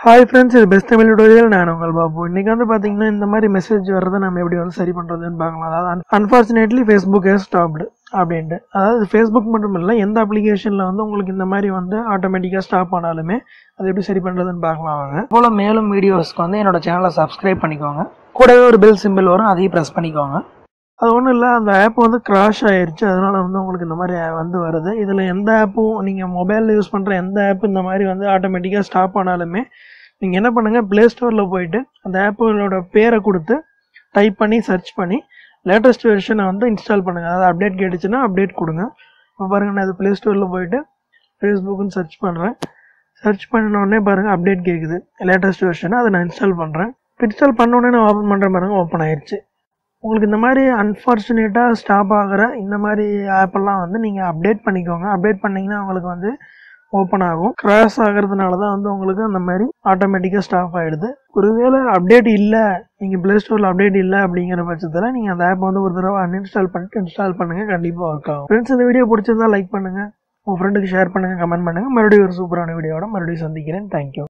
hi friends இது best Tamil tutorial நான் உங்கள் பாபு இன்றைக்கி வந்து பார்த்தீங்கன்னா இந்த மாதிரி மெசேஜ் வர்றதை நம்ம எப்படி வந்து சரி பண்ணுறதுன்னு பார்க்கலாம் அதாவது அன்ஃபார்ச்சுனேட்லி ஃபேஸ்புக் ஹேஸ் ஸ்டாப்டு அப்படின்ட்டு அதாவது ஃபேஸ்புக் மட்டும் இல்லை எந்த அப்ளிகேஷனில் வந்து உங்களுக்கு இந்த மாதிரி வந்து ஆட்டோமேட்டிக்காக ஸ்டாப் ஆனாலுமே அது எப்படி சரி பண்ணுறதுன்னு பார்க்கலாம் வாங்க போல் மேலும் வீடியோஸ்க்கு வந்து என்னோட சேனலை சப்ஸ்கிரைப் பண்ணிக்கோங்க கூடவே ஒரு பெல் சிம்பிள் வரும் அதையும் ப்ரெஸ் பண்ணிக்கோங்க அது ஒன்றும் இல்லை அந்த ஆப் வந்து கிராஷ் ஆயிருச்சு அதனால வந்து உங்களுக்கு இந்த மாதிரி வந்து வருது இதில் எந்த ஆப்பும் நீங்கள் மொபைலில் யூஸ் பண்ணுற எந்த ஆப் இந்த மாதிரி வந்து ஆட்டோமேட்டிக்காக ஸ்டாப் ஆனாலுமே நீங்கள் என்ன பண்ணுங்கள் ப்ளே ஸ்டோரில் போயிட்டு அந்த ஆப்போட பேரை கொடுத்து டைப் பண்ணி சர்ச் பண்ணி லேட்டஸ்ட் வெர்ஷனை வந்து இன்ஸ்டால் பண்ணுங்கள் அதாவது அப்டேட் கேட்டுச்சுன்னா அப்டேட் கொடுங்க இப்போ பாருங்கள் நான் இது ப்ளே ஸ்டோரில் போயிட்டு ஃபேஸ்புக்குன்னு சர்ச் பண்ணுறேன் சர்ச் பண்ண உடனே பாருங்கள் அப்டேட் கேட்குது லேட்டஸ்ட் வெர்ஷனை அதை நான் இன்ஸ்டால் பண்ணுறேன் இன்ஸ்டால் பண்ண உடனே நான் ஓப்பன் பண்ணுற பாருங்க ஓப்பன் ஆயிடுச்சு உங்களுக்கு இந்த மாதிரி அன்ஃபார்ச்சுனேட்டாக ஸ்டாப் ஆகிற இந்த மாதிரி ஆப்பெல்லாம் வந்து நீங்கள் அப்டேட் பண்ணிக்கோங்க அப்டேட் பண்ணிங்கன்னா உங்களுக்கு வந்து ஓப்பன் ஆகும் கிராஷ் ஆகிறதுனால தான் வந்து உங்களுக்கு அந்த மாதிரி ஆட்டோமேட்டிக்காக ஸ்டாப் ஆகிடுது ஒருவேளை அப்டேட் இல்லை நீங்கள் ப்ளே ஸ்டோரில் அப்டேட் இல்லை அப்படிங்கிற பட்சத்தில் நீங்கள் அந்த ஆப் வந்து ஒரு தடவை அன்இன்ஸ்டால் பண்ணிட்டு இன்ஸ்டால் பண்ணுங்கள் கண்டிப்பாக ஒர்க் ஆகும் ஃப்ரெண்ட்ஸ் இந்த வீடியோ பிடிச்சிருந்தா லைக் பண்ணுங்கள் உங்கள் ஃப்ரெண்டுக்கு ஷேர் பண்ணுங்கள் கமெண்ட் பண்ணுங்கள் மறுபடியும் ஒரு சூப்பரான வீடியோட மறுபடியும் சந்திக்கிறேன் தேங்க்யூ